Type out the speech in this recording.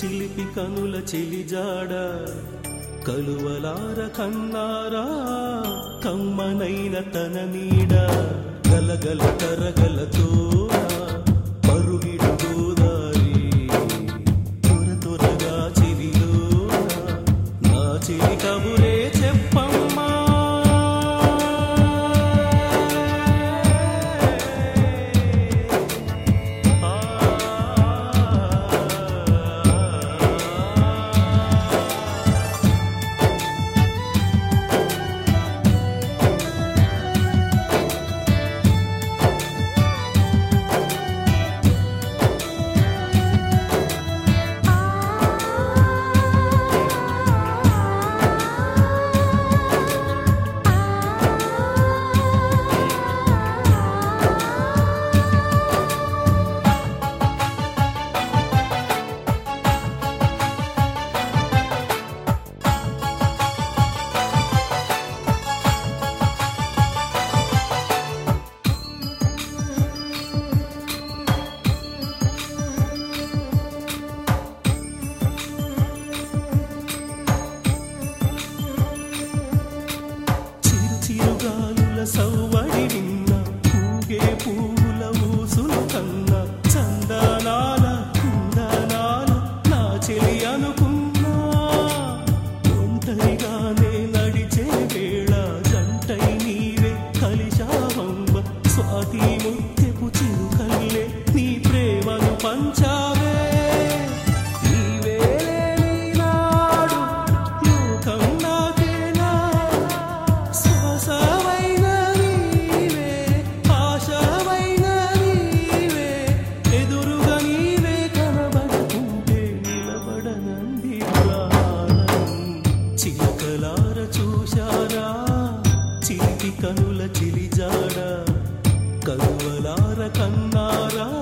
చిలిపి కనుల చెలిజాడ కలువలార కన్నారా కమ్మనైన తన నీడ గలగల కరగలతో పరుగిడు గోదారి త్వర త్వరగా చెవిలో నా చెలి కబురే చెప్పమ్మా చిరు చిరుగాలుల సవ్వడి విన్న పూగే పూల ఊసులు కన్న చందనాల కుందనాల నా చెలి అనుకున్నా ఒంటరిగానే నడిచే వేళ జంటై నీవే కలిశావంబ స్వాతి ముత్యపు చిరుకల్లే నీ ప్రేమను పంచావే నీవే నాడు లోకం నాకేనా శ్వాసమైన నీవే ఆశమైన నీవే ఎదురుగా నీవే కనబడుతుంటే నిలబడనంది ప్రాణం చిలకలార చూశారా చిలిపి కనుల చిలిజాడ కరువలార కన్నారా